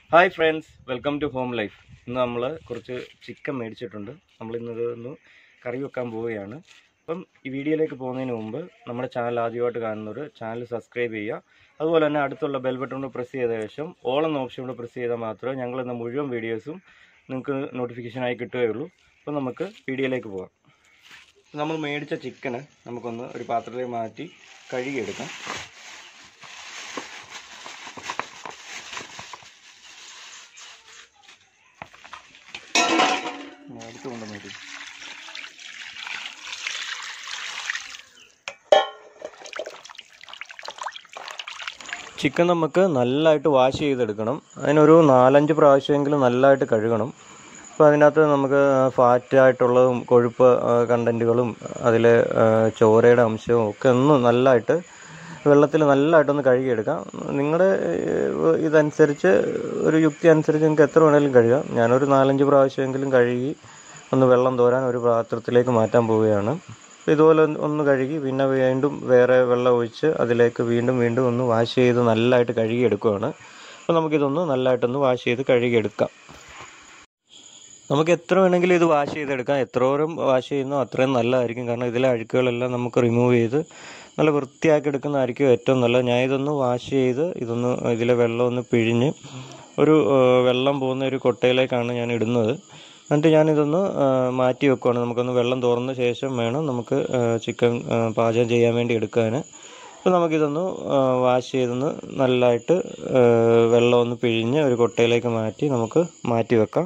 hi friends welcome to home life ഇന്ന് നമ്മൾ കുറച്ച് ചിക്കൻ മേടിച്ചിട്ടുണ്ട് നമ്മൾ ഇന്നത് ഒന്ന് കറി വെക്കാൻ പോവുകയാണ് അപ്പം ഈ വീഡിയോയിലേക്ക് പോകുന്നതിന് മുമ്പ് നമ്മുടെ ചാനൽ ആദ്യമായിട്ട് കാണുന്നവർ ചാനൽ സബ്സ്ക്രൈബ് ചെയ്യുക അതുപോലെ തന്നെ അടുത്തുള്ള ബെൽ ബട്ടൺ കൂടെ പ്രസ് ചെയ്ത ശേഷം ഓൾ എന്ന ഓപ്ഷൻ കൂടെ പ്രസ് ചെയ്താൽ മാത്രമേ ഞങ്ങൾ ഇന്ന് മുഴുവൻ വീഡിയോസും നിങ്ങൾക്ക് നോട്ടിഫിക്കേഷനായി കിട്ടുകയുള്ളൂ അപ്പം നമുക്ക് വീഡിയോയിലേക്ക് പോകാം നമ്മൾ മേടിച്ച ചിക്കന് നമുക്കൊന്ന് ഒരു പാത്രത്തിൽ മാറ്റി കഴുകിയെടുക്കാം അടുത്ത് കൊണ്ടുവന്നു ചിക്കൻ നമുക്ക് നല്ലതായിട്ട് വാഷ് ചെയ്തെടുക്കണം അതിനൊരു നാലഞ്ച് പ്രാവശ്യമെങ്കിലും നല്ലതായിട്ട് കഴുകണം അപ്പോൾ അതിനകത്ത് നമുക്ക് ഫാറ്റായിട്ടുള്ളതും കൊഴുപ്പ് കണ്ടൻറ്റുകളും അതിൽ ചോരയുടെ അംശവും ഒക്കെ ഒന്ന് നല്ലതായിട്ട് വെള്ളത്തിൽ നല്ലതായിട്ടൊന്ന് കഴുകിയെടുക്കാം നിങ്ങളുടെ ഏഹ്, ഇതനുസരിച്ച് ഒരു യുക്തി അനുസരിച്ച് നിങ്ങൾക്ക് എത്ര വേണേലും കഴുകാം ഞാനൊരു നാലഞ്ച് പ്രാവശ്യമെങ്കിലും കഴുകി ഒന്ന് വെള്ളം തോരാൻ ഒരു പാത്രത്തിലേക്ക് മാറ്റാൻ പോവുകയാണ് അപ്പോൾ ഇതുപോലെ ഒന്ന് ഒന്ന് കഴുകി പിന്നെ വീണ്ടും വേറെ വെള്ളം ഒഴിച്ച് അതിലേക്ക് വീണ്ടും വീണ്ടും ഒന്ന് വാഷ് ചെയ്ത് നല്ലതായിട്ട് കഴുകിയെടുക്കുകയാണ് അപ്പോൾ നമുക്കിതൊന്ന് നല്ലതായിട്ടൊന്ന് വാഷ് ചെയ്ത് കഴുകിയെടുക്കാം നമുക്ക് എത്ര വേണമെങ്കിലും ഇത് വാഷ് ചെയ്തെടുക്കാം എത്രോരം വാഷ് ചെയ്യുന്നോ അത്രയും നല്ലതായിരിക്കും കാരണം ഇതിലെ അഴുക്കുകളെല്ലാം നമുക്ക് റിമൂവ് ചെയ്ത് നല്ല വൃത്തിയാക്കി എടുക്കുന്നതായിരിക്കും ഏറ്റവും നല്ലത് ഞാൻ ഇതൊന്ന് വാഷ് ചെയ്ത് ഇതൊന്ന് ഇതിലെ വെള്ളം ഒന്ന് പിഴിഞ്ഞ് ഒരു ആ, വെള്ളം പോകുന്ന ഒരു കൊട്ടയിലേക്കാണ് ഞാൻ ഇടുന്നത് എന്നിട്ട് ഞാനിതൊന്ന് ആ, മാറ്റി വെക്കുവാണ് നമുക്കൊന്ന് വെള്ളം തുറന്ന ശേഷം വേണം നമുക്ക് ആ, ചിക്കൻ ആ, പാചകം ചെയ്യാൻ വേണ്ടി എടുക്കാൻ അപ്പോൾ നമുക്കിതൊന്ന് ആ, വാഷ് ചെയ്തൊന്ന് നല്ലതായിട്ട് ആ, വെള്ളം ഒന്ന് പിഴിഞ്ഞ് ഒരു കൊട്ടയിലേക്ക് മാറ്റി നമുക്ക് മാറ്റി വെക്കാം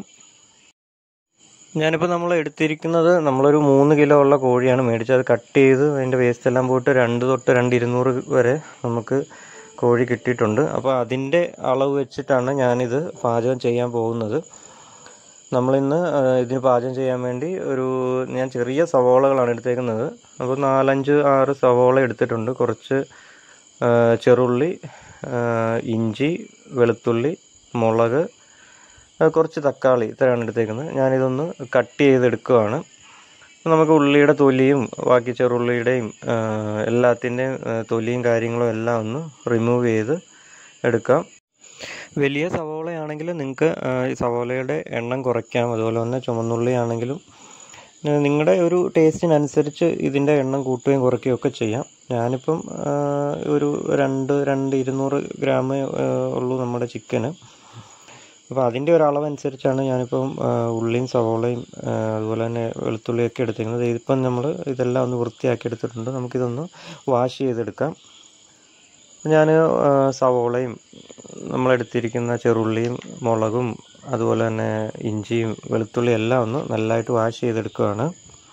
ഞാനിപ്പോൾ നമ്മൾ എടുത്തിരിക്കുന്നത് നമ്മളൊരു മൂന്ന് കിലോ ഉള്ള കോഴിയാണ് മേടിച്ചത് അത് കട്ട് ചെയ്ത് അതിൻ്റെ വേസ്റ്റ് എല്ലാം പോയിട്ട് രണ്ട് തൊട്ട് രണ്ട് ഇരുന്നൂറ് വരെ നമുക്ക് കോഴി കിട്ടിയിട്ടുണ്ട് അപ്പോൾ അതിൻ്റെ അളവ് വെച്ചിട്ടാണ് ഞാനിത് പാചകം ചെയ്യാൻ പോകുന്നത് നമ്മളിന്ന് ആ, ഇതിന് പാചകം ചെയ്യാൻ വേണ്ടി ഒരു ഞാൻ ചെറിയ സവോളകളാണ് എടുത്തേക്കുന്നത് അപ്പോൾ നാലഞ്ച് ആറ് സവോള എടുത്തിട്ടുണ്ട് കുറച്ച് ആ, ചെറുള്ളി ആ, ഇഞ്ചി വെളുത്തുള്ളി മുളക് ആ, കുറച്ച് തക്കാളി ഇത്രയാണ് എടുത്തേക്കുന്നത് ഞാനിതൊന്ന് കട്ട് ചെയ്തെടുക്കുകയാണ് നമുക്ക് ഉള്ളിയുടെ തൊലിയും ബാക്കി ചെറുള്ളിയുടെയും ആ, എല്ലാത്തിൻ്റെയും ആ, തൊലിയും കാര്യങ്ങളും എല്ലാം ഒന്ന് റിമൂവ് ചെയ്ത് എടുക്കാം വലിയ സവോളയാണെങ്കിൽ നിങ്ങൾക്ക് ആ, ഈ സവോളയുടെ എണ്ണം കുറയ്ക്കാം അതുപോലെ തന്നെ ചുമന്നുള്ളി ആണെങ്കിലും ആ, നിങ്ങളുടെ ഒരു ടേസ്റ്റിനനുസരിച്ച് ഇതിൻ്റെ എണ്ണം കൂട്ടുകയും കുറയ്ക്കുകയും ഒക്കെ ചെയ്യാം ഞാനിപ്പം ആ, ഒരു രണ്ട് രണ്ട് ഇരുന്നൂറ് ഗ്രാമേ ആ, ഉള്ളൂ നമ്മുടെ ചിക്കന് അപ്പോൾ അതിൻ്റെ ഒരു അളവനുസരിച്ചാണ് ഞാനിപ്പം ആ, ഉള്ളിയും സവോളയും ആ, അതുപോലെ തന്നെ വെളുത്തുള്ളിയൊക്കെ എടുത്തിരിക്കുന്നത് ഇതിപ്പം നമ്മൾ ഇതെല്ലാം ഒന്ന് വൃത്തിയാക്കി എടുത്തിട്ടുണ്ട് നമുക്കിതൊന്ന് വാഷ് ചെയ്തെടുക്കാം ഞാൻ സവോളയും നമ്മളെടുത്തിരിക്കുന്ന ചെറുള്ളിയും മുളകും അതുപോലെ തന്നെ ഇഞ്ചിയും വെളുത്തുള്ളിയും എല്ലാം ഒന്ന് നല്ലതായിട്ട് വാഷ് ചെയ്തെടുക്കുകയാണ്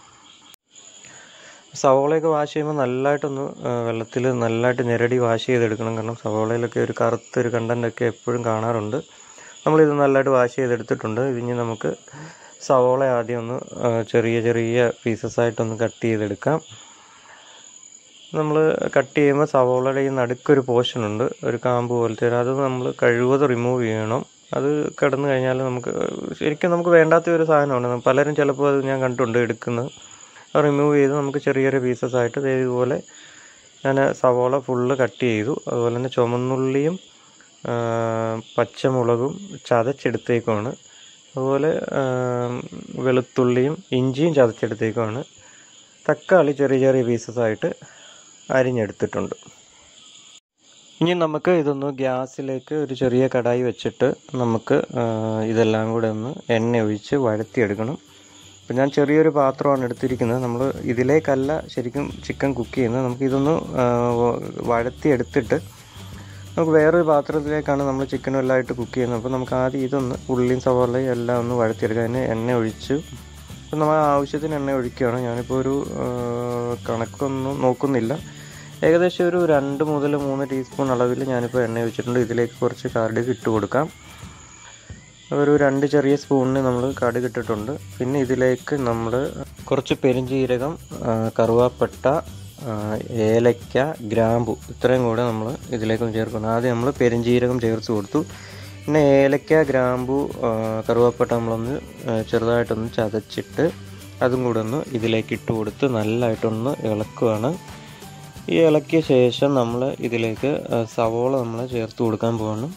സവോളയൊക്കെ വാഷ് ചെയ്യുമ്പോൾ നല്ലതായിട്ടൊന്ന് വെള്ളത്തിൽ നല്ലതായിട്ട് ഞെരടി വാഷ് ചെയ്തെടുക്കണം കാരണം സവോളയിലൊക്കെ ഒരു കറുത്തൊരു കണ്ടൻ്റൊക്കെ എപ്പോഴും കാണാറുണ്ട് നമ്മളിത് നല്ലതായിട്ട് വാഷ് ചെയ്തെടുത്തിട്ടുണ്ട് ഇതിന് നമുക്ക് സവോള ആദ്യം ഒന്ന് ആ, ചെറിയ ചെറിയ പീസസ് ആയിട്ടൊന്ന് കട്ട് ചെയ്തെടുക്കാം നമ്മൾ കട്ട് ചെയ്യുമ്പോൾ സവോളയുടെ ഈ നടുക്കൊരു പോർഷൻ ഉണ്ട് ഒരു കാമ്പ് പോലത്തെ ഒരു അത് നമ്മൾ കഴിവത് റിമൂവ് ചെയ്യണം അത് കിടന്നു കഴിഞ്ഞാൽ നമുക്ക് ശരിക്കും നമുക്ക് വേണ്ടാത്ത ഒരു സാധനമാണ് പലരും ചിലപ്പോൾ അത് ഞാൻ കണ്ടിട്ടുണ്ട് എടുക്കുന്നത് അത് റിമൂവ് ചെയ്ത് നമുക്ക് ചെറിയ ചെറിയ പീസസ് ആയിട്ട് ദേ ഇതുപോലെ ഞാൻ സവോള ഫുള്ള് കട്ട് ചെയ്തു അതുപോലെ തന്നെ ചുമന്നുള്ളിയും ആ, പച്ചമുളകും ചതച്ചെടുത്തേക്കുമാണ് അതുപോലെ ആ, വെളുത്തുള്ളിയും ഇഞ്ചിയും ചതച്ചെടുത്തേക്കുമാണ് തക്കാളി ചെറിയ ചെറിയ പീസസ് ആയിട്ട് അരിഞ്ഞെടുത്തിട്ടുണ്ട് ഇനി നമുക്ക് ഇതൊന്ന് ഗ്യാസിലേക്ക് ഒരു ചെറിയ കടായി വെച്ചിട്ട് നമുക്ക് ആ, ഇതെല്ലാം കൂടെ ഒന്ന് എണ്ണ ഒഴിച്ച് വഴത്തിയെടുക്കണം അപ്പം ഞാൻ ചെറിയൊരു പാത്രമാണ് എടുത്തിരിക്കുന്നത് നമ്മൾ ഇതിലേക്കല്ല ശരിക്കും ചിക്കൻ കുക്ക് ചെയ്യുന്നത് നമുക്ക് ഇതൊന്ന് ആ, വഴത്തിയെടുത്തിട്ട് നമുക്ക് വേറൊരു പാത്രത്തിലേക്കാണ് നമ്മൾ ചിക്കനും എല്ലാം ആയിട്ട് കുക്ക് ചെയ്യുന്നത് അപ്പോൾ നമുക്ക് ആദ്യം ഇതൊന്ന് ഉള്ളിയും സവാളയും എല്ലാം ഒന്ന് വഴത്തിയെടുക്കുക അതിന് എണ്ണ ഒഴിച്ച് അപ്പം നമ്മൾ ആവശ്യത്തിന് എണ്ണ ഒഴിക്കുകയാണ് ഞാനിപ്പോൾ ഒരു ആ, കണക്കൊന്നും നോക്കുന്നില്ല ഏകദേശം ഒരു രണ്ട് മുതൽ മൂന്ന് ടീസ്പൂൺ അളവിൽ ഞാനിപ്പോൾ എണ്ണ ഒഴിച്ചിട്ടുണ്ട് ഇതിലേക്ക് കുറച്ച് കടുക് ഇട്ട് കൊടുക്കാം ഒരു രണ്ട് ചെറിയ സ്പൂണിന് നമ്മൾ കടുക് ഇട്ടിട്ടുണ്ട് പിന്നെ ഇതിലേക്ക് നമ്മൾ കുറച്ച് പെരിഞ്ജീരകം ആ, കറുവാപ്പട്ട ആ, ഏലക്ക ഗ്രാമ്പു ഇത്രയും കൂടെ നമ്മൾ ഇതിലേക്കൊന്ന് ചേർക്കണം ആദ്യം നമ്മൾ പെരിഞ്ജീരകം ചേർത്ത് കൊടുത്തു പിന്നെ ഏലക്ക ഗ്രാമ്പു ആ, കറുവാപ്പട്ട നമ്മളൊന്ന് ആ, ചെറുതായിട്ടൊന്ന് ചതച്ചിട്ട് അതും കൂടെ ഒന്ന് ഇതിലേക്ക് ഇട്ട് കൊടുത്ത് നല്ലതായിട്ടൊന്ന് ഇളക്കുകയാണ് ഈ ഇളക്കിയ ശേഷം നമ്മൾ ഇതിലേക്ക് ആ, സവോള നമ്മൾ ചേർത്ത് കൊടുക്കാൻ പോകണം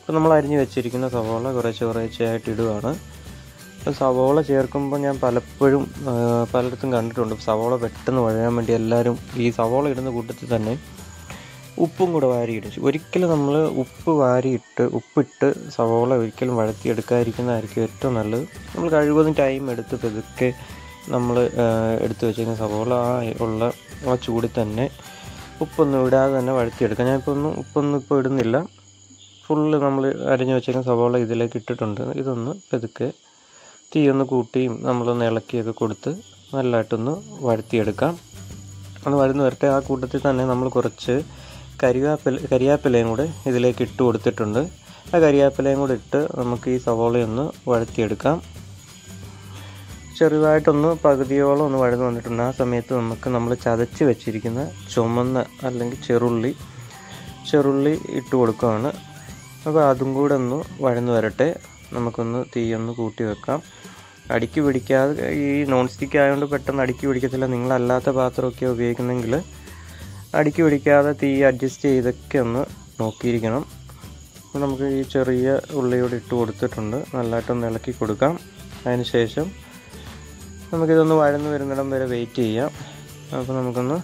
അപ്പോൾ നമ്മൾ അരിഞ്ഞ് വെച്ചിരിക്കുന്ന സവോള കുറേശ്ശെ കുറേശ്ശെയായിട്ട് ഇടുകയാണ് അപ്പോൾ സവോള ചേർക്കുമ്പോൾ ഞാൻ പലപ്പോഴും ആ, പലയിടത്തും കണ്ടിട്ടുണ്ട് സവോള പെട്ടെന്ന് വഴയാൻ വേണ്ടി എല്ലാവരും ഈ സവോള ഇടുന്ന കൂട്ടത്തിൽ തന്നെ ഉപ്പും കൂടെ വാരിയിടും ഒരിക്കലും നമ്മൾ ഉപ്പ് വാരിയിട്ട് ഉപ്പിട്ട് സവോള ഒരിക്കലും വഴറ്റിയെടുക്കാതിരിക്കുന്നതായിരിക്കും ഏറ്റവും നല്ലത് നമ്മൾ കഴിവതും ടൈം എടുത്ത് പതുക്കെ നമ്മൾ എടുത്ത് വെച്ചിരിക്കുന്ന സവോള ആ ഉള്ള ആ ചൂടിൽ തന്നെ ഉപ്പൊന്നും ഇടാതെ തന്നെ വഴറ്റിയെടുക്കാം ഞാനിപ്പോൾ ഒന്നും ഉപ്പൊന്നും ഇപ്പോൾ ഇടുന്നില്ല ഫുള്ള് നമ്മൾ അരിഞ്ഞു വെച്ചിരിക്കുന്ന സവോള ഇതിലേക്ക് ഇട്ടിട്ടുണ്ട് ഇതൊന്ന് പതുക്കെ തീ ഒന്ന് കൂട്ടിയും നമ്മളൊന്ന് ഇളക്കിയൊക്കെ കൊടുത്ത് നല്ലതായിട്ടൊന്ന് വഴറ്റിയെടുക്കാം ഒന്ന് വഴന്ന് വരട്ടെ ആ കൂട്ടത്തിൽ തന്നെ നമ്മൾ കുറച്ച് കരിവേപ്പില കരിയാപ്പിലയും കൂടെ ഇതിലേക്ക് ഇട്ട് കൊടുത്തിട്ടുണ്ട് ആ കരിയാപ്പിലയും കൂടെ ഇട്ട് നമുക്ക് ഈ സവോളയൊന്ന് വഴറ്റിയെടുക്കാം ചെറുതായിട്ടൊന്ന് പകുതിയോളം ഒന്ന് വഴന്ന് വന്നിട്ടുണ്ട് ആ സമയത്ത് നമുക്ക് നമ്മൾ ചതച്ച് വെച്ചിരിക്കുന്ന ചുമന്ന അല്ലെങ്കിൽ ചെറുള്ളി ചെറുള്ളി ഇട്ട് കൊടുക്കുകയാണ് അപ്പോൾ അതും കൂടെ ഒന്ന് വഴന്ന് വരട്ടെ നമുക്കൊന്ന് തീയൊന്ന് കൂട്ടി വെക്കാം അടിക്ക് പിടിക്കാതെ ഈ നോൺ സ്റ്റിക്ക് ആയതുകൊണ്ട് പെട്ടെന്ന് അടിക്ക് പിടിക്കത്തില്ല നിങ്ങളല്ലാത്ത പാത്രമൊക്കെ ഉപയോഗിക്കുന്നെങ്കിൽ അടിക്ക് പിടിക്കാതെ തീ അഡ്ജസ്റ്റ് ചെയ്തൊക്കെ ഒന്ന് നോക്കിയിരിക്കണം അപ്പോൾ നമുക്ക് ഈ ചെറിയ ഉള്ളിയോട് ഇട്ട് കൊടുത്തിട്ടുണ്ട് നല്ലതായിട്ടൊന്ന് ഇളക്കി കൊടുക്കാം അതിന് ശേഷം നമുക്കിതൊന്ന് വഴന്ന് വരുന്നിടം വരെ വെയിറ്റ് ചെയ്യാം അപ്പോൾ നമുക്കൊന്ന്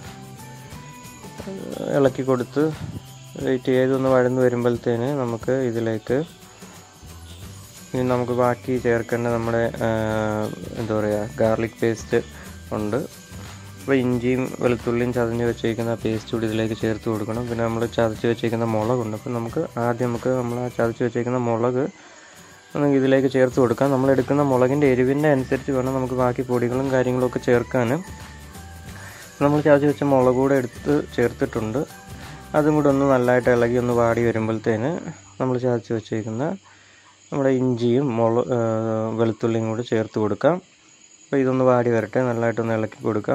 ഇളക്കി കൊടുത്ത് വെയിറ്റ് ചെയ്തൊന്ന് വഴന്ന് വരുമ്പോഴത്തേന് നമുക്ക് ഇതിലേക്ക് ഇനി നമുക്ക് ബാക്കി ചേർക്കേണ്ട നമ്മുടെ ആ, എന്താ പറയുക ഗാർലിക് പേസ്റ്റ് ഉണ്ട് അപ്പോൾ ഇഞ്ചിയും വെളുത്തുള്ളിയും ചതഞ്ഞ് വെച്ചേക്കുന്ന പേസ്റ്റ് കൂടി ഇതിലേക്ക് ചേർത്ത് കൊടുക്കണം പിന്നെ നമ്മൾ ചതച്ച് വെച്ചേക്കുന്ന മുളകുണ്ട് അപ്പോൾ നമുക്ക് ആദ്യം നമുക്ക് നമ്മൾ ആ ചതച്ച് വെച്ചേക്കുന്ന മുളക് നമുക്ക് ഇതിലേക്ക് ചേർത്ത് കൊടുക്കാം നമ്മൾ എടുക്കുന്ന മുളകിൻ്റെ എരിവിൻ്റെ അനുസരിച്ച് വേണം നമുക്ക് ബാക്കി പൊടികളും കാര്യങ്ങളും ഒക്കെ ചേർക്കാൻ നമ്മൾ ചതച്ച് വെച്ച മുളക് കൂടെ എടുത്ത് ചേർത്തിട്ടുണ്ട് അതും കൂടെ ഒന്ന് നല്ലതായിട്ട് ഇളകി ഒന്ന് വാടി വരുമ്പോഴത്തേന് നമ്മൾ ചതച്ച് വെച്ചേക്കുന്ന നമ്മുടെ ഇഞ്ചിയും മുള ആ, വെളുത്തുള്ളിയും കൂടെ ചേർത്ത് കൊടുക്കാം അപ്പോൾ ഇതൊന്ന് വാടി വരട്ടെ നല്ലതായിട്ടൊന്ന് ഇളക്കി കൊടുക്കാം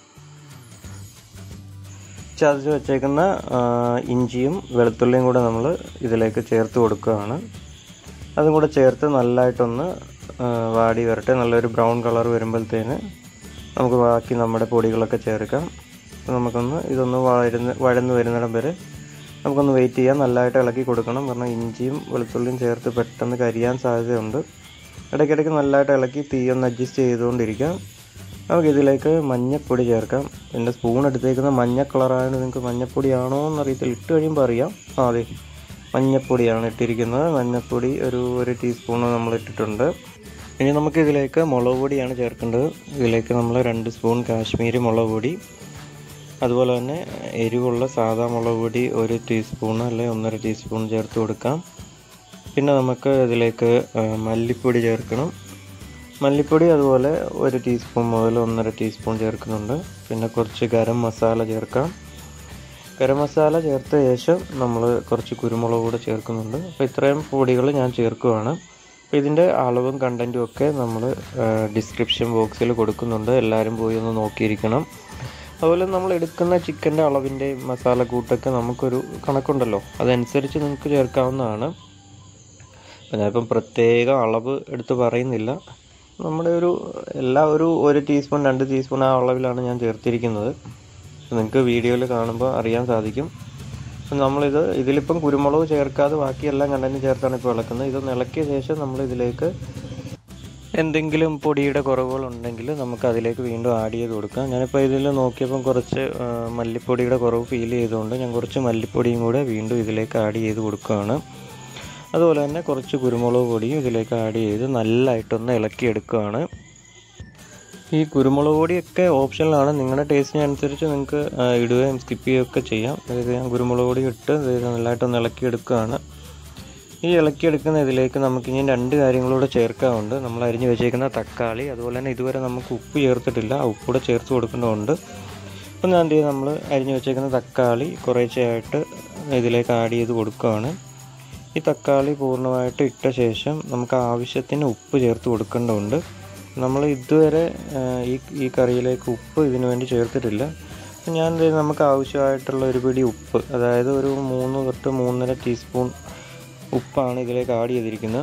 ചതച്ച് വെച്ചേക്കുന്ന ആ, ഇഞ്ചിയും വെളുത്തുള്ളിയും കൂടെ നമ്മൾ ഇതിലേക്ക് ചേർത്ത് കൊടുക്കുകയാണ് അതും കൂടെ ചേർത്ത് നല്ലതായിട്ടൊന്ന് ആ, വാടി വരട്ടെ നല്ലൊരു ബ്രൗൺ കളർ വരുമ്പോഴത്തേന് നമുക്ക് ബാക്കി നമ്മുടെ പൊടികളൊക്കെ ചേർക്കാം അപ്പോൾ നമുക്കൊന്ന് ഇതൊന്ന് വഴന്ന് വഴന്ന് വരുന്നിടം വരെ നമുക്കൊന്ന് വെയിറ്റ് ചെയ്യാം നല്ലതായിട്ട് ഇളക്കി കൊടുക്കണം കാരണം ഇഞ്ചിയും വെളുത്തുള്ളിയും ചേർത്ത് പെട്ടെന്ന് കരിയാൻ സാധ്യതയുണ്ട് ഇടയ്ക്കിടയ്ക്ക് നല്ലതായിട്ട് ഇളക്കി തീ ഒന്ന് അഡ്ജസ്റ്റ് ചെയ്തുകൊണ്ടിരിക്കാം നമുക്ക് ഇതിലേക്ക് മഞ്ഞപ്പൊടി ചേർക്കാം എൻ്റെ സ്പൂൺ എടുത്തേക്കുന്ന മഞ്ഞ കളറായതുകൊണ്ട് നിങ്ങൾക്ക് മഞ്ഞപ്പൊടിയാണോ എന്നറിയത്തില്ല ഇട്ട് കഴിയുമ്പോൾ അറിയാം ആ അതെ മഞ്ഞപ്പൊടിയാണ് ഇട്ടിരിക്കുന്നത് മഞ്ഞപ്പൊടി ഒരു ഒരു ടീസ്പൂൺ നമ്മൾ ഇട്ടിട്ടുണ്ട് ഇനി നമുക്ക് ഇതിലേക്ക് മുളക് പൊടിയാണ് ചേർക്കേണ്ടത് ഇതിലേക്ക് നമ്മൾ രണ്ട് സ്പൂൺ കാശ്മീരി മുളക് പൊടി അതുപോലെ തന്നെ എരിവുള്ള സാദാ മുളക് പൊടി ഒരു ടീസ്പൂൺ അല്ലെങ്കിൽ ഒന്നര ടീസ്പൂൺ ചേർത്ത് കൊടുക്കാം പിന്നെ നമുക്ക് ഇതിലേക്ക് ആ, മല്ലിപ്പൊടി ചേർക്കണം മല്ലിപ്പൊടി അതുപോലെ ഒരു ടീസ്പൂൺ മുതൽ ഒന്നര ടീസ്പൂൺ ചേർക്കുന്നുണ്ട് പിന്നെ കുറച്ച് ഗരം മസാല ചേർക്കാം ഗരം മസാല ചേർത്ത ശേഷം നമ്മൾ കുറച്ച് കുരുമുളക് കൂടെ ചേർക്കുന്നുണ്ട് അപ്പോൾ ഇത്രയും പൊടികൾ ഞാൻ ചേർക്കുവാണ് അപ്പോൾ ഇതിൻ്റെ അളവും കണ്ടൻറ്റും ഒക്കെ നമ്മൾ ഡിസ്ക്രിപ്ഷൻ ബോക്സിൽ കൊടുക്കുന്നുണ്ട് എല്ലാവരും പോയി ഒന്ന് നോക്കിയിരിക്കണം അതുപോലെ നമ്മൾ എടുക്കുന്ന ചിക്കൻ്റെ അളവിൻ്റെ മസാല കൂട്ടൊക്കെ നമുക്കൊരു കണക്കുണ്ടല്ലോ അതനുസരിച്ച് നിങ്ങൾക്ക് ചേർക്കാവുന്നതാണ് അപ്പോൾ ഞാനിപ്പം പ്രത്യേക അളവ് എടുത്ത് പറയുന്നില്ല നമ്മുടെ ഒരു എല്ലാ ഒരു ഒരു ടീസ്പൂൺ രണ്ട് ടീസ്പൂൺ ആ അളവിലാണ് ഞാൻ ചേർത്തിരിക്കുന്നത് നിങ്ങൾക്ക് വീഡിയോയിൽ കാണുമ്പോൾ അറിയാൻ സാധിക്കും അപ്പം നമ്മളിത് ഇതിലിപ്പം കുരുമുളക് ചേർക്കാതെ ബാക്കിയെല്ലാം കണ്ടന്റ് ചേർത്താണ് ഇപ്പോൾ ഇളക്കുന്നത് ഇതൊന്ന് ഇളക്കിയ ശേഷം നമ്മൾ ഇതിലേക്ക് എന്തെങ്കിലും പൊടിയുടെ കുറവുകളുണ്ടെങ്കിൽ നമുക്ക് അതിലേക്ക് വീണ്ടും ആഡ് ചെയ്ത് കൊടുക്കാം ഞാനിപ്പോൾ ഇതിൽ നോക്കിയപ്പം കുറച്ച് ആ, മല്ലിപ്പൊടിയുടെ കുറവ് ഫീൽ ചെയ്തുകൊണ്ട് ഞാൻ കുറച്ച് മല്ലിപ്പൊടിയും കൂടെ വീണ്ടും ഇതിലേക്ക് ആഡ് ചെയ്ത് കൊടുക്കുകയാണ് അതുപോലെ തന്നെ കുറച്ച് കുരുമുളക് പൊടിയും ഇതിലേക്ക് ആഡ് ചെയ്ത് നല്ലതായിട്ടൊന്ന് ഇളക്കിയെടുക്കുകയാണ് ഈ കുരുമുളക് പൊടിയൊക്കെ ഓപ്ഷനിലാണ് നിങ്ങളുടെ ടേസ്റ്റിനനുസരിച്ച് നിങ്ങൾക്ക് ആ, ഇടുകയും സ്കിപ്പ് ചെയ്യുകയൊക്കെ ചെയ്യാം അതായത് ഞാൻ കുരുമുളക് പൊടി ഇട്ട് ഇത് നല്ലതായിട്ടൊന്ന് ഇളക്കിയെടുക്കുകയാണ് ഈ ഇളക്കിയെടുക്കുന്ന ഇതിലേക്ക് നമുക്ക് ഇനി രണ്ട് കാര്യങ്ങളൂടെ ചേർക്കാറുണ്ട് നമ്മൾ അരിഞ്ഞു വെച്ചേക്കുന്ന തക്കാളി അതുപോലെ തന്നെ ഇതുവരെ നമുക്ക് ഉപ്പ് ചേർത്തിട്ടില്ല ആ ഉപ്പൂടെ ചേർത്ത് കൊടുക്കേണ്ടതുണ്ട് അപ്പം ഞാൻ എന്ത് ചെയ്യും നമ്മൾ അരിഞ്ഞു വെച്ചേക്കുന്ന തക്കാളി കുറേശ്ശെയായിട്ട് ഇതിലേക്ക് ആഡ് ചെയ്ത് കൊടുക്കുകയാണ് ഈ തക്കാളി പൂർണ്ണമായിട്ട് ഇട്ട ശേഷം നമുക്ക് ആവശ്യത്തിന് ഉപ്പ് ചേർത്ത് കൊടുക്കേണ്ടതുണ്ട് നമ്മൾ ഇതുവരെ ആ, ഈ ഈ കറിയിലേക്ക് ഉപ്പ് ഇതിനു വേണ്ടി ചേർത്തിട്ടില്ല അപ്പം ഞാൻ എന്ത് ചെയ്യും നമുക്ക് ആവശ്യമായിട്ടുള്ള ഒരു പിടി ഉപ്പ് അതായത് ഒരു മൂന്ന് തൊട്ട് മൂന്നര ടീസ്പൂൺ ഉപ്പാണ് ഇതിലേക്ക് ആഡ് ചെയ്തിരിക്കുന്നത്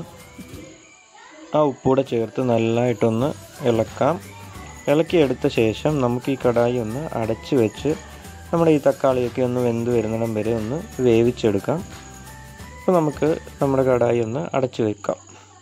ആ ഉപ്പൂടെ ചേർത്ത് നല്ലതായിട്ടൊന്ന് ഇളക്കാം ഇളക്കിയെടുത്ത ശേഷം നമുക്ക് ഈ കടായി ഒന്ന് അടച്ച് വെച്ച് നമ്മുടെ ഈ തക്കാളിയൊക്കെ ഒന്ന് വെന്ത് വരുന്നിടം വരെ ഒന്ന് വേവിച്ചെടുക്കാം അപ്പോൾ നമുക്ക് നമ്മുടെ കടായി ഒന്ന് അടച്ചു വെക്കാം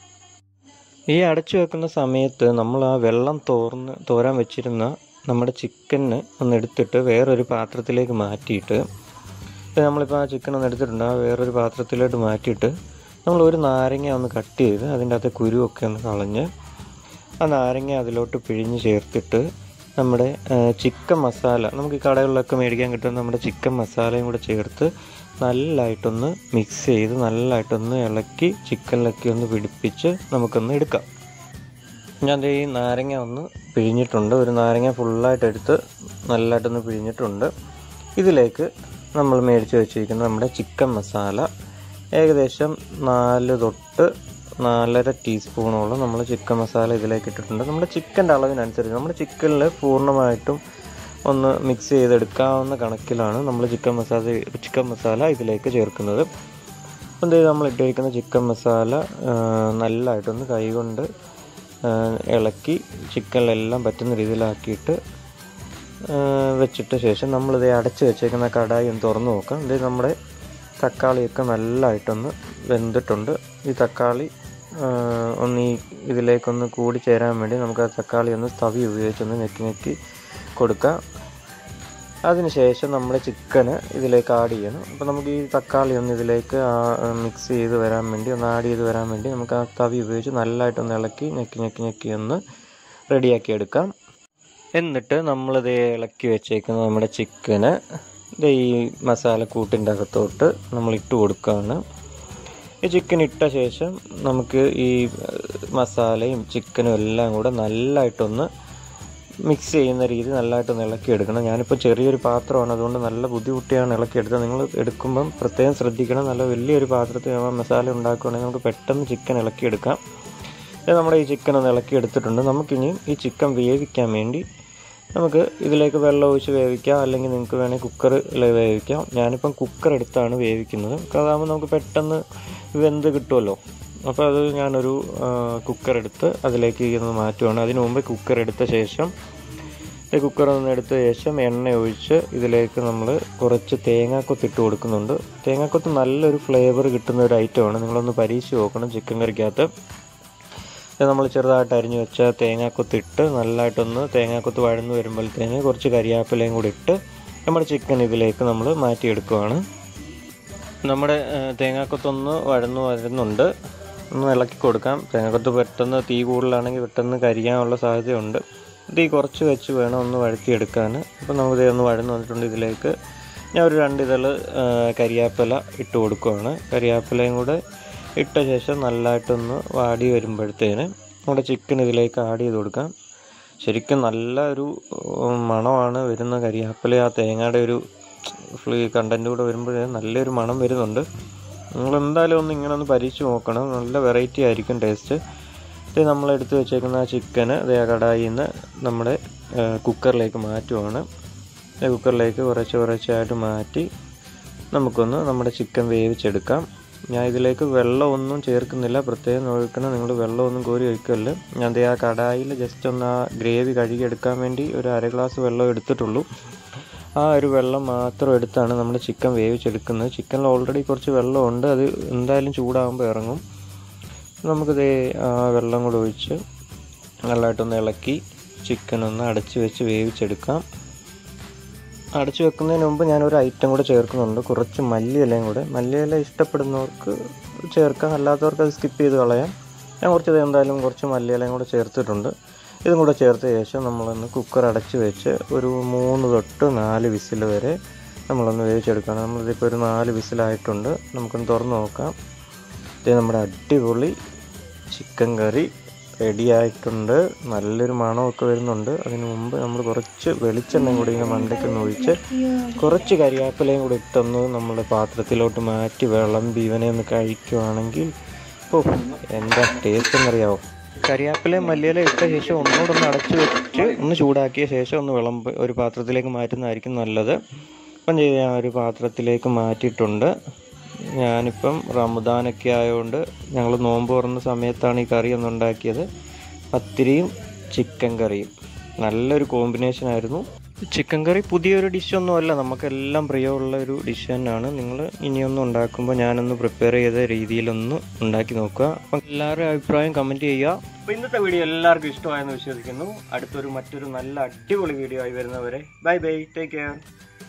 ഈ അടച്ചു വെക്കുന്ന സമയത്ത് നമ്മൾ ആ വെള്ളം തോർന്ന് തോരാൻ വെച്ചിരുന്ന നമ്മുടെ ചിക്കന് ഒന്ന് എടുത്തിട്ട് വേറൊരു പാത്രത്തിലേക്ക് മാറ്റിയിട്ട് ഇപ്പോൾ നമ്മളിപ്പോൾ ആ ചിക്കൻ ഒന്ന് എടുത്തിട്ടുണ്ട് ആ വേറൊരു പാത്രത്തിലോട്ട് മാറ്റിയിട്ട് നമ്മൾ ഒരു നാരങ്ങ ഒന്ന് കട്ട് ചെയ്ത് അതിൻ്റെ അകത്തെ കുരുവൊക്കെ ഒന്ന് കളഞ്ഞ് ആ നാരങ്ങ അതിലോട്ട് പിഴിഞ്ഞ് ചേർത്തിട്ട് നമ്മുടെ ചിക്കൻ മസാല നമുക്ക് ഈ കടകളിലൊക്കെ മേടിക്കാൻ കിട്ടുന്ന നമ്മുടെ ചിക്കൻ മസാലയും കൂടെ ചേർത്ത് നല്ലതായിട്ടൊന്ന് മിക്സ് ചെയ്ത് നല്ലതായിട്ടൊന്ന് ഇളക്കി ചിക്കനിലൊക്കെ ഒന്ന് പിടിപ്പിച്ച് നമുക്കൊന്ന് എടുക്കാം ഞാൻ ദേ ഈ നാരങ്ങ ഒന്ന് പിഴിഞ്ഞിട്ടുണ്ട് ഒരു നാരങ്ങ ഫുള്ളായിട്ട് എടുത്ത് നല്ലതായിട്ടൊന്ന് പിഴിഞ്ഞിട്ടുണ്ട് ഇതിലേക്ക് നമ്മൾ മേടിച്ച് വെച്ചിരിക്കുന്ന നമ്മുടെ ചിക്കൻ മസാല ഏകദേശം നാല് തൊട്ട് നാലര ടീസ്പൂണോളം നമ്മൾ ചിക്കൻ മസാല ഇതിലേക്ക് ഇട്ടിട്ടുണ്ട് നമ്മുടെ ചിക്കൻ്റെ അളവിനനുസരിച്ച് നമ്മുടെ ചിക്കനിൽ പൂർണ്ണമായിട്ടും ഒന്ന് മിക്സ് ചെയ്തെടുക്കാവുന്ന കണക്കിലാണ് നമ്മൾ ചിക്കൻ മസാല ചിക്കൻ മസാല ഇതിലേക്ക് ചേർക്കുന്നത് അപ്പം എന്ത് നമ്മൾ ഇട്ടിരിക്കുന്ന ചിക്കൻ മസാല നല്ലതായിട്ടൊന്ന് കൈകൊണ്ട് ഇളക്കി ചിക്കനിലെല്ലാം പറ്റുന്ന രീതിയിലാക്കിയിട്ട് വെച്ചിട്ട ശേഷം നമ്മളിത് അടച്ച് വെച്ചേക്കുന്ന കടായി ഒന്ന് തുറന്ന് നോക്കാം ഇത് നമ്മുടെ തക്കാളിയൊക്കെ നല്ലതായിട്ടൊന്ന് വെന്തിട്ടുണ്ട് ഈ തക്കാളി ഒന്ന് ഈ ഇതിലേക്കൊന്ന് കൂടി ചേരാൻ വേണ്ടി നമുക്ക് ആ തക്കാളി ഒന്ന് തവി ഉപയോഗിച്ചൊന്ന് ഞെക്കി ഞെക്കി കൊടുക്കാം അതിനുശേഷം നമ്മൾ ചിക്കന് ഇതിലേക്ക് ആഡ് ചെയ്യണം അപ്പോൾ നമുക്ക് ഈ തക്കാളി ഒന്ന് ഇതിലേക്ക് മിക്സ് ചെയ്ത് വരാൻ വേണ്ടി ഒന്ന് ആഡ് ചെയ്ത് വരാൻ വേണ്ടി നമുക്ക് ആ തവി ഉപയോഗിച്ച് നല്ലതായിട്ടൊന്ന് ഇളക്കി ഞെക്കി ഞെക്കി ഞെക്കി ഒന്ന് റെഡിയാക്കി എടുക്കാം എന്നിട്ട് നമ്മളിത് ഇളക്കി വെച്ചേക്കുന്ന നമ്മുടെ ചിക്കന് ഇത് ഈ മസാല കൂട്ടിൻ്റെ അകത്തോട്ട് നമ്മൾ ഇട്ട് കൊടുക്കുകയാണ് ഈ ചിക്കൻ ഇട്ട ശേഷം നമുക്ക് ഈ മസാലയും ചിക്കനും എല്ലാം കൂടെ നല്ലതായിട്ടൊന്ന് മിക്സ് ചെയ്യുന്ന രീതി നല്ലതായിട്ടൊന്ന് ഇളക്കിയെടുക്കണം ഞാനിപ്പോൾ ചെറിയൊരു പാത്രമാണ് അതുകൊണ്ട് നല്ല ബുദ്ധിമുട്ടിയാണ് ഇളക്കിയെടുത്തത് നിങ്ങൾ എടുക്കുമ്പം പ്രത്യേകം ശ്രദ്ധിക്കണം നല്ല വലിയൊരു പാത്രത്തിൽ നമ്മൾ മസാല ഉണ്ടാക്കുകയാണെങ്കിൽ നമുക്ക് പെട്ടെന്ന് ചിക്കൻ ഇളക്കിയെടുക്കാം ഇത് നമ്മുടെ ഈ ചിക്കൻ ഒന്ന് ഇളക്കിയെടുത്തിട്ടുണ്ട് നമുക്കിനിയും ഈ ചിക്കൻ വേവിക്കാൻ വേണ്ടി നമുക്ക് ഇതിലേക്ക് വെള്ളം ഒഴിച്ച് വേവിക്കാം അല്ലെങ്കിൽ നിങ്ങൾക്ക് വേണമെങ്കിൽ കുക്കറിൽ വേവിക്കാം ഞാനിപ്പം കുക്കർ എടുത്താണ് വേവിക്കുന്നത് അതാകുമ്പോൾ നമുക്ക് പെട്ടെന്ന് വെന്ത് കിട്ടുമല്ലോ അപ്പോൾ അത് ഞാനൊരു കുക്കർ എടുത്ത് അതിലേക്ക് ഒന്ന് മാറ്റുവാണ് അതിന് മുമ്പ് കുക്കർ എടുത്ത ശേഷം ഈ കുക്കർ ഒന്ന് എടുത്ത ശേഷം എണ്ണ ഒഴിച്ച് ഇതിലേക്ക് നമ്മൾ കുറച്ച് തേങ്ങാക്കൊത്ത് ഇട്ട് കൊടുക്കുന്നുണ്ട് തേങ്ങാക്കൊത്ത് നല്ലൊരു ഫ്ലേവർ കിട്ടുന്ന ഒരു ഐറ്റമാണ് നിങ്ങളൊന്ന് പരീക്ഷിച്ച് നോക്കണം ചിക്കൻ കറിക്കകത്ത് ഇത് നമ്മൾ ചെറുതായിട്ട് അരിഞ്ഞു വെച്ച തേങ്ങാക്കൊത്ത് ഇട്ട് നല്ലതായിട്ടൊന്ന് തേങ്ങാക്കൊത്ത് വഴന്ന് വരുമ്പോഴത്തേന് കുറച്ച് കരിയാപ്പിലയും കൂടി ഇട്ട് നമ്മുടെ ചിക്കൻ ഇതിലേക്ക് നമ്മൾ മാറ്റിയെടുക്കുവാണ് നമ്മുടെ തേങ്ങാക്കൊത്തൊന്ന് വഴന്നു വരുന്നുണ്ട് ഒന്ന് ഇളക്കി കൊടുക്കാം തേങ്ങാക്കൊത്ത് പെട്ടെന്ന് തീ കൂടുതലാണെങ്കിൽ പെട്ടെന്ന് കരിയാനുള്ള സാധ്യതയുണ്ട് തീ കുറച്ച് വെച്ച് വേണം ഒന്ന് വഴറ്റിയെടുക്കാൻ അപ്പോൾ നമുക്ക് ഒന്ന് വഴന്ന് വന്നിട്ടുണ്ട് ഇതിലേക്ക് ഞാൻ ഒരു രണ്ട് ഇതൾ കരിയാപ്പില ഇട്ട് കൊടുക്കുവാണ് കരിയാപ്പിലയും കൂടെ ഇട്ട ശേഷം നല്ലതായിട്ടൊന്ന് വാടി വരുമ്പോഴത്തേന് നമ്മുടെ ചിക്കൻ ഇതിലേക്ക് ആഡ് ചെയ്ത് കൊടുക്കാം ശരിക്കും നല്ല ഒരു മണമാണ് വരുന്ന കരിയാപ്പില ആ തേങ്ങയുടെ ഒരു ഫ്ലീ കണ്ടൻറ്റ് കൂടെ വരുമ്പോൾ നല്ലൊരു മണം വരുന്നുണ്ട് നിങ്ങൾ എന്തായാലും ഒന്ന് ഇങ്ങനെ ഒന്ന് പരീക്ഷിച്ച് നോക്കണം നല്ല വെറൈറ്റി ആയിരിക്കും ടേസ്റ്റ് ഇത് നമ്മൾ എടുത്ത് വെച്ചേക്കുന്ന ആ ചിക്കന് അതേ കടായിൽ നിന്ന് നമ്മുടെ കുക്കറിലേക്ക് മാറ്റുവാണ് കുക്കറിലേക്ക് കുറച്ച് കുറച്ചായിട്ട് മാറ്റി നമുക്കൊന്ന് നമ്മുടെ ചിക്കൻ വേവിച്ചെടുക്കാം ഞാൻ ഇതിലേക്ക് വെള്ളമൊന്നും ചേർക്കുന്നില്ല പ്രത്യേകം ഒഴിക്കണം നിങ്ങൾ വെള്ളമൊന്നും കോരി ഒഴിക്കല്ല ഞാൻ ദേ ആ കടായിൽ ജസ്റ്റ് ഒന്ന് ആ ഗ്രേവി കഴുകിയെടുക്കാൻ വേണ്ടി ഒരു അര ഗ്ലാസ് വെള്ളം എടുത്തിട്ടുള്ളൂ ആ ഒരു വെള്ളം മാത്രം എടുത്താണ് നമ്മൾ ചിക്കൻ വേവിച്ചെടുക്കുന്നത് ചിക്കനിൽ ഓൾറെഡി കുറച്ച് വെള്ളമുണ്ട് അത് എന്തായാലും ചൂടാകുമ്പോൾ ഇറങ്ങും നമുക്കിത് ആ വെള്ളം കൂടെ ഒഴിച്ച് നല്ലതായിട്ടൊന്ന് ഇളക്കി ചിക്കൻ ഒന്ന് അടച്ച് വെച്ച് വേവിച്ചെടുക്കാം അടച്ചു വെക്കുന്നതിന് മുമ്പ് ഞാനൊരു ഐറ്റം കൂടെ ചേർക്കുന്നുണ്ട് കുറച്ച് മല്ലിയിലയും കൂടെ മല്ലിയില ഇഷ്ടപ്പെടുന്നവർക്ക് ചേർക്കാം അല്ലാത്തവർക്ക് അത് സ്കിപ്പ് ചെയ്ത് കളയാം ഞാൻ കുറച്ച് എന്തായാലും കുറച്ച് മല്ലിയിലയും കൂടെ ചേർത്തിട്ടുണ്ട് ഇതും കൂടെ ചേർത്ത ശേഷം നമ്മളൊന്ന് കുക്കർ അടച്ച് വെച്ച് ഒരു മൂന്ന് തൊട്ട് നാല് വിസിൽ വരെ നമ്മളൊന്ന് വേവിച്ചെടുക്കണം നമ്മളിതിപ്പോൾ ഒരു നാല് വിസിലായിട്ടുണ്ട് നമുക്കൊന്ന് തുറന്ന് നോക്കാം ഇത് നമ്മുടെ അടിപൊളി ചിക്കൻ കറി റെഡി ആയിട്ടുണ്ട് നല്ലൊരു മണമൊക്കെ വരുന്നുണ്ട് അതിന് മുമ്പ് നമ്മൾ കുറച്ച് വെളിച്ചെണ്ണയും കൂടി ഇങ്ങനെ മണ്ടയ്ക്കൊന്ന് ഒഴിച്ച് കുറച്ച് കരിയാപ്പിലയും കൂടി ഇട്ടൊന്ന് നമ്മുടെ പാത്രത്തിലോട്ട് മാറ്റി വിളമ്പി ഇവനെ ഒന്ന് കഴിക്കുവാണെങ്കിൽ ഓ എന്താ ടേസ്റ്റ് എന്നറിയാവോ കരിയാപ്പിലയും മല്ലിയില ഇട്ട ശേഷം ഒന്നുകൂടെ ഒന്ന് അടച്ചു വെച്ച് ഒന്ന് ചൂടാക്കിയ ശേഷം ഒന്ന് വിളമ്പ് ഒരു പാത്രത്തിലേക്ക് മാറ്റുന്നതായിരിക്കും നല്ലത് അപ്പം ചെയ്ത് ഞാൻ ഒരു പാത്രത്തിലേക്ക് മാറ്റിയിട്ടുണ്ട് ഞാനിപ്പം റമദാനൊക്കെ ആയതുകൊണ്ട് ഞങ്ങൾ നോമ്പ് തുറന്ന സമയത്താണ് ഈ കറി ഒന്ന് ഉണ്ടാക്കിയത് പത്തിരിയും ചിക്കൻ കറിയും നല്ലൊരു കോമ്പിനേഷൻ ആയിരുന്നു ചിക്കൻ കറി പുതിയൊരു ഡിഷൊന്നും അല്ല നമുക്കെല്ലാം പ്രിയമുള്ള ഒരു ഡിഷ് തന്നെയാണ് നിങ്ങൾ ഇനിയൊന്നും ഉണ്ടാക്കുമ്പോൾ ഞാനൊന്ന് പ്രിപ്പയർ ചെയ്ത രീതിയിലൊന്ന് ഉണ്ടാക്കി നോക്കുക അപ്പം എല്ലാവരുടെയും അഭിപ്രായം കമൻറ്റ് ചെയ്യുക അപ്പോൾ ഇന്നത്തെ വീഡിയോ എല്ലാവർക്കും ഇഷ്ടമായെന്ന് വിശ്വസിക്കുന്നു അടുത്തൊരു മറ്റൊരു നല്ല അടിപൊളി വീഡിയോ ആയി വരുന്നവരെ ബൈ ബൈ ടേക്ക് കെയർ